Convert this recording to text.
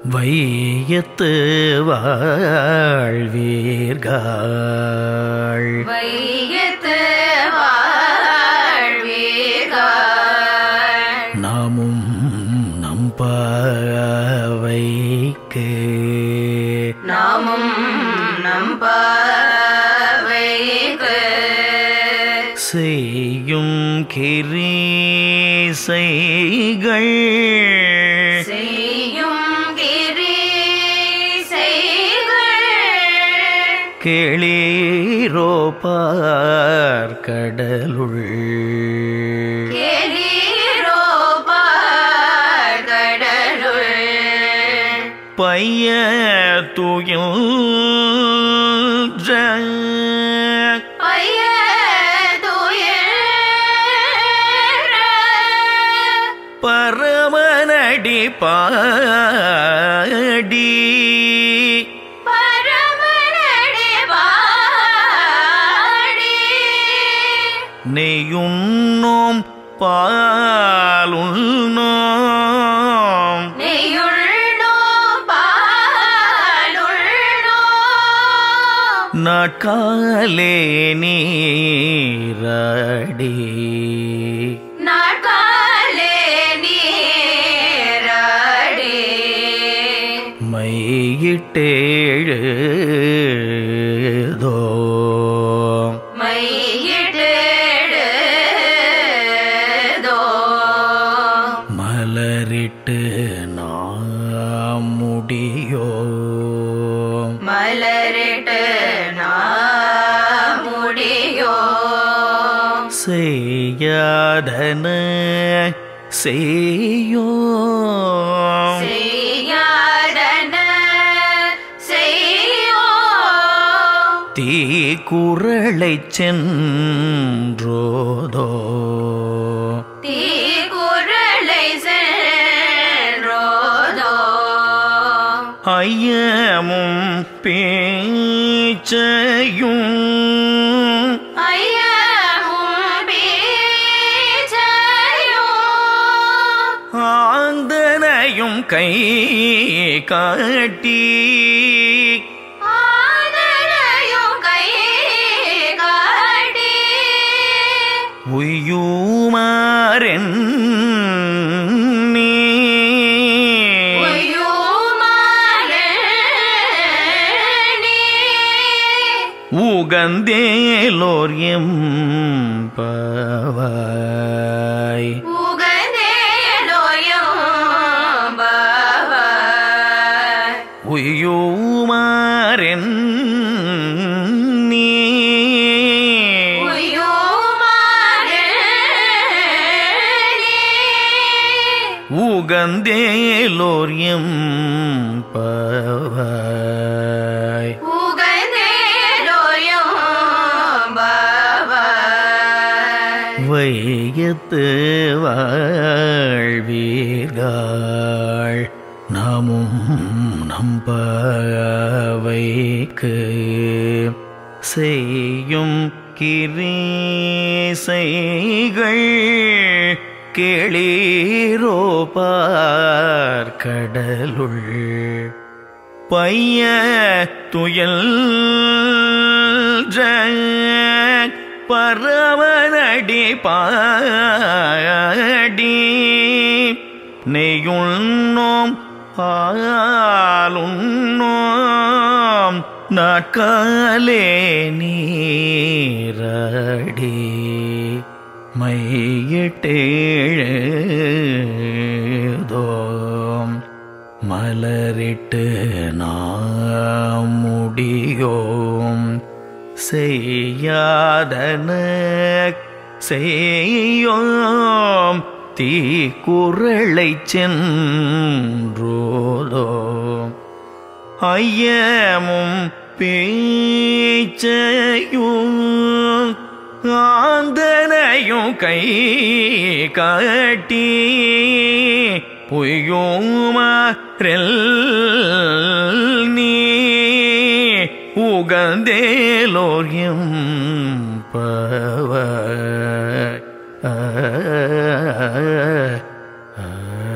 வையத்து வாழ்வீர்கள் வையத்து வாழ்வீர்கள் நாமும் நம்பவைக்கு நாமும் நம்பவைக்கு செய்யும் கிரீசைகள் செய்யும் கிரீசைகள் கேளீரோ பார்க்கடலுள் கேளீரோ பார்கடலுள் பைய துயில்ற பைய துயர பரமனடி பாடி பரமனடி பாடி நெய்யுண்ணோம் பாலுண்ணோம் நெய்யுள்ளோ பாலுள்ளோ நாட்காலே நீராடி நாட்காலே நீராடி மையிட்டேழுதோ மையிட்டேடுதோ மலரிட்டு நாம் முடியோ மலரிட்டு நாமுடியோ செய்யாதன செய்யோ செய்யாதன செய்யோ தீக்குறளைச் சென்றோதோ தீக்குறளை சென்றோதோ ஐயமும் பேச்சையும் ஐயமும் பீச்சையோ ஆந்தனையும் கை காட்டி ஆதரையும் கை காட்டி உய்யுமாறென் நீ உய்யுமாறே உகந்தேலோர் எம் பவாய் உய்யுமாறென் நீ உகந்தேலோர் எம் பவாய் வையத்து வாழ்வீர்கள் நாமும் நம்பவைக்கு செய்யும் கிரீசைகள் கேளீரோ பார்க்கடலுள் பைய துயல் பரவனடி பாடி நெய்யுண்ணோம் பாலுண்ணோம் நாட்காலே நீராடி மையிட்டேழுதோம் மலரிட்டு நாம் முடியோம் செய்யாதன செய்யோம் தீக்குறளைச் சென்றோதோம் ஐயமும் பேச்சையும் ஆந்தனையும் கை காட்டி பொய்யோமரெல் நீ உகந்தேலோரியம் பவ ஆ ஆ